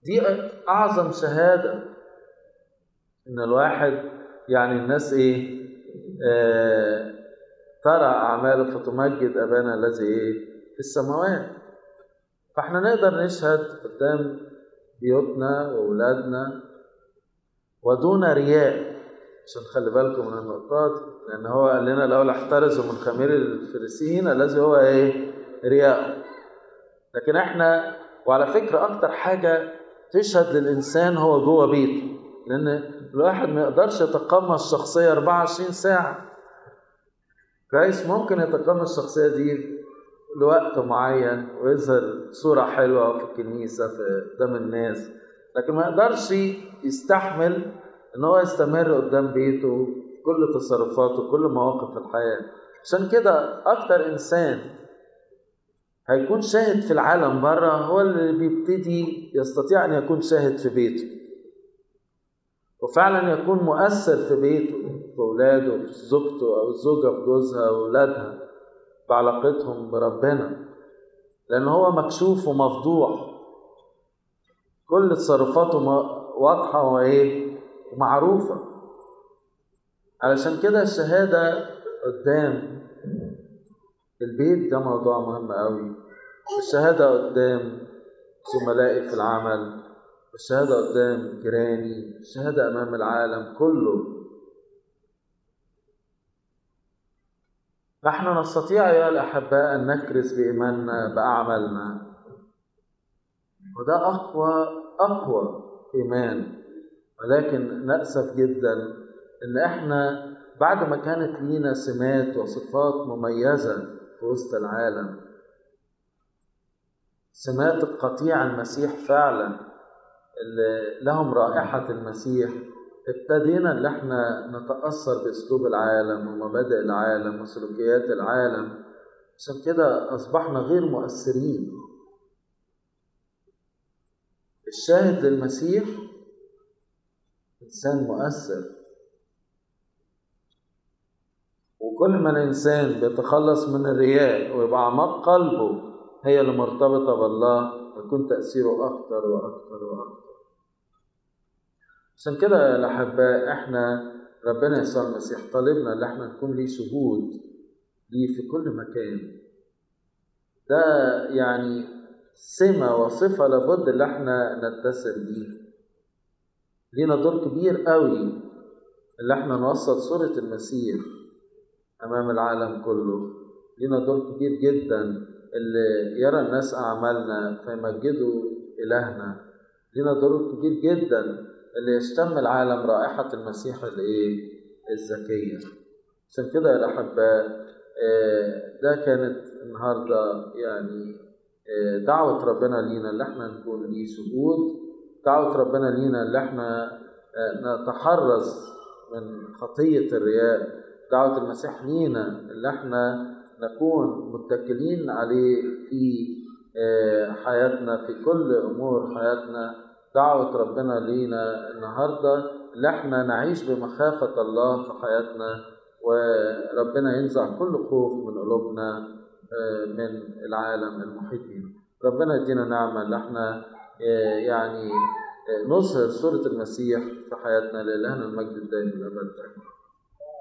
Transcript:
دي أعظم شهادة إن الواحد يعني الناس إيه آه ترى أعماله فتمجد أبانا الذي إيه في السماوات فإحنا نقدر نشهد قدام بيوتنا وأولادنا ودون رياء عشان خلي بالكم من النقطات لأن هو قال لنا الأول احترزوا من خمير الفريسيين الذي هو إيه رياء لكن إحنا وعلى فكرة أكتر حاجة تشهد للإنسان هو جوه بيته لأن الواحد ما يقدرش يتقمص شخصية 24 ساعة كويس ممكن يتقمص الشخصية دي لوقت معين ويظهر صورة حلوة في الكنيسة في قدام الناس لكن ما يقدرش يستحمل ان هو يستمر قدام بيته كل تصرفاته كل مواقف الحياة عشان كده اكتر انسان هيكون شاهد في العالم بره هو اللي بيبتدي يستطيع ان يكون شاهد في بيته وفعلا يكون مؤثر في بيته في اولاده في زوجته او الزوجه في جوزها واولادها بعلاقتهم بربنا لان هو مكشوف ومفضوح كل تصرفاته واضحه وايه ومعروفه علشان كده الشهاده قدام البيت ده موضوع مهم قوي الشهاده قدام زملائي في العمل الشهاده قدام جيراني الشهاده امام العالم كله نحن نستطيع أيها الأحباء أن نكرس بإيماننا بأعمالنا وده أقوى أقوى إيمان ولكن نأسف جدا إن إحنا بعد ما كانت لينا سمات وصفات مميزة في وسط العالم سمات القطيع المسيح فعلا اللي لهم رائحة المسيح ابتدينا ان احنا نتاثر باسلوب العالم ومبادئ العالم وسلوكيات العالم عشان كده اصبحنا غير مؤثرين الشاهد للمسيح انسان مؤثر وكل ما الانسان بيتخلص من الرياء ويبقى اعماق قلبه هي اللي مرتبطه بالله يكون تاثيره اكتر واكتر واكتر عشان كده يا الأحباء إحنا ربنا يسوع المسيح طالبنا إن إحنا نكون ليه شهود ليه في كل مكان ده يعني سمة وصفة لابد إن إحنا نتسم بيه لينا دور كبير قوي إن إحنا نوصل صورة المسيح أمام العالم كله لينا دور كبير جدا اللي يرى الناس أعمالنا فيمجدوا إلهنا لينا دور كبير جدا اللي يشتم العالم رائحة المسيح الإيه؟ الذكية. عشان كده يا الأحباء ده كانت النهاردة يعني دعوة ربنا لينا اللي احنا نكون ليه شهود دعوة ربنا لينا اللي احنا نتحرز من خطية الرياء دعوة المسيح لينا اللي احنا نكون متكلين عليه في حياتنا في كل أمور حياتنا دعوة ربنا لينا النهاردة اللي احنا نعيش بمخافة الله في حياتنا وربنا ينزع كل خوف من قلوبنا من العالم المحيط بنا ربنا يدينا نعمة اللي احنا يعني نظهر صورة المسيح في حياتنا لإلهنا المجد الدائم الأبد